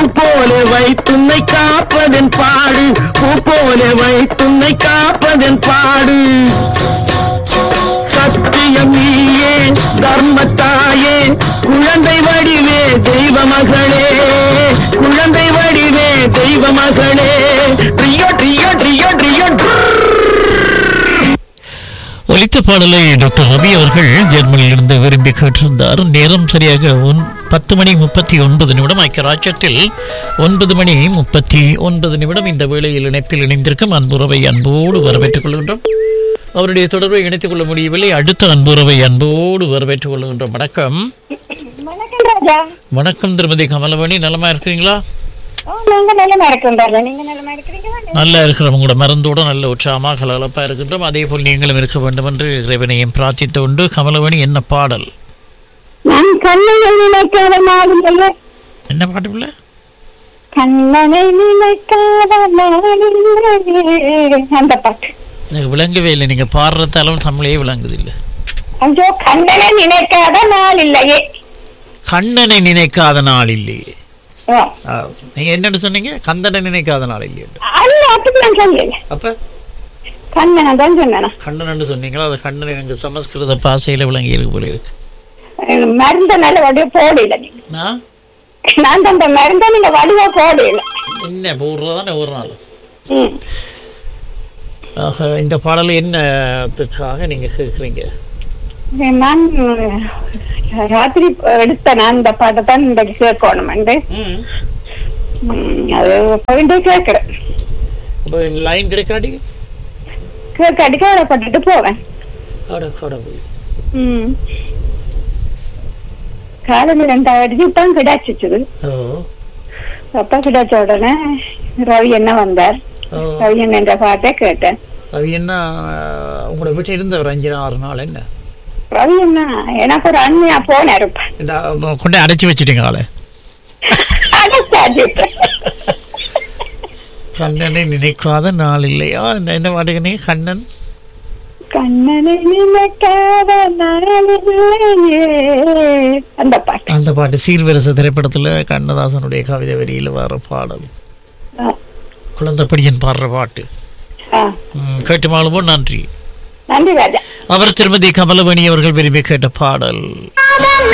போல வைத்துன்னை காப்பதன் பாடு பூ போல வைத்துன்னை காப்பதன் பாடு சத்தியம் நீயே தர்மத்தாயே குழந்தை வடிவே தெய்வ மகளே குழந்தை வடிவே தெய்வ மகளே ட்ரியோ ட்ரியோ ட்ரியோ ட்ரியோ ஒலித்த பாடலை டாக்டர் ரவி அவர்கள் ஜெர்மனியிலிருந்து விரும்பி கேட்டிருந்தார் நேரம் சரியாக ஒன் பத்து மணி முப்பத்தி ஒன்பது நிமிடம் ஐக்கிய ராஜ்யத்தில் ஒன்பது மணி முப்பத்தி ஒன்பது நிமிடம் இந்த வேளையில் இணைப்பில் இணைந்திருக்கும் அன்புறவை அன்போடு வரவேற்றுக் கொள்கின்றோம் அவருடைய தொடர்பை இணைத்துக் கொள்ள முடியவில்லை அடுத்த அன்புறவை அன்போடு வரவேற்றுக் கொள்கின்றோம் வணக்கம் வணக்கம் ராஜா வணக்கம் திருமதி கமலவணி நலமா இருக்கிறீங்களா ஓ நீங்க நிலைமை இருக்கின்றாரு நீங்க நிலைமை இருக்கிறீங்களா நல்லா இருக்கிறோம் உங்களோட மருந்தோட நல்ல உற்சாகமாக கலகலப்பாக இருக்கின்றோம் அதே போல் நீங்களும் இருக்க வேண்டும் என்று இறைவனையும் பிரார்த்தித்து கொண்டு கமலவணி என்ன பாடல் நான் கண்ணனை நினைக்காத நாளில்லையே என்ன பாட்டு பிள்ளை கண்ணனை நினைக்காத நாளில்லையே அந்த பாட்டு எனக்கு விளங்கவே இல்லை நீங்க பாடுறதாலும் தமிழே விளங்குது இல்லை ஐயோ கண்ணனை நினைக்காத நாள் இல்லையே கண்ணனை நினைக்காத நாள் இல்லையே ஓ, ஆ, நீங்க என்னன்னு சொன்னீங்க கந்தனை நினைக்காத நாள் இல்லையே அல்ல அப்படி நான் சொல்லல அப்ப கண்ணனை தான் சொன்னேன் கண்ணன் சொன்னீங்களா அது கண்ணன் எனக்கு சமஸ்கிருத பாசையில விளங்கி இருக்கு போல இருக்கு மருந்த நல்ல வடிவ போடல நீங்க நான் நான் அந்த மருந்த நீங்க வடிவ போடல என்ன போடுறதானே ஒரு நாள் ம் ஆக இந்த பாடல் என்னத்துக்காக நீங்க கேட்குறீங்க நான் ராத்திரி எடுத்த நான் இந்த பாட்டை தான் இன்றைக்கு கேட்கணும் ம் அது போயிட்டு கேட்கிறேன் அப்போ லைன் கிடைக்காடி கேட்க அடிக்க பட்டுட்டு போவேன் அட கடவுள் ம் காலையில் ரெண்டாயிரத்தி தான் கிடைச்சிச்சுது ஓ அப்பா கிடைச்ச உடனே ரவி என்ன வந்தார் ஓ ரவி என்ன என்ற பாட்டை கேட்டேன் அது என்ன உங்களோட வீட்டில் இருந்த ஒரு அஞ்சு ஆறு நாள் என்ன ரவி என்ன எனக்கு ஒரு அண்மையா போன இருப்பேன் இந்த கொண்டே அடைச்சி வச்சிட்டீங்க ஆளை கண்ணனை நினைக்காத நாள் இல்லையா என்ன என்ன பாட்டுக்கு கண்ணன் கண்ணனை நினைக்காத நாளில்லையே அந்த பாட்டு அந்த பாட்டு சீர்வரிசை திரைப்படத்தில் கண்ணதாசனுடைய கவிதை வரியில் வர பாடல் ஆ, குழந்தைப்படியன் பாடுற பாட்டு ஆ. ம், கேட்டு மாளுமோ நன்றி நன்றி ராஜா அவர் திருமதி கமலவணி அவர்கள் விரும்பி கேட்ட பாடல்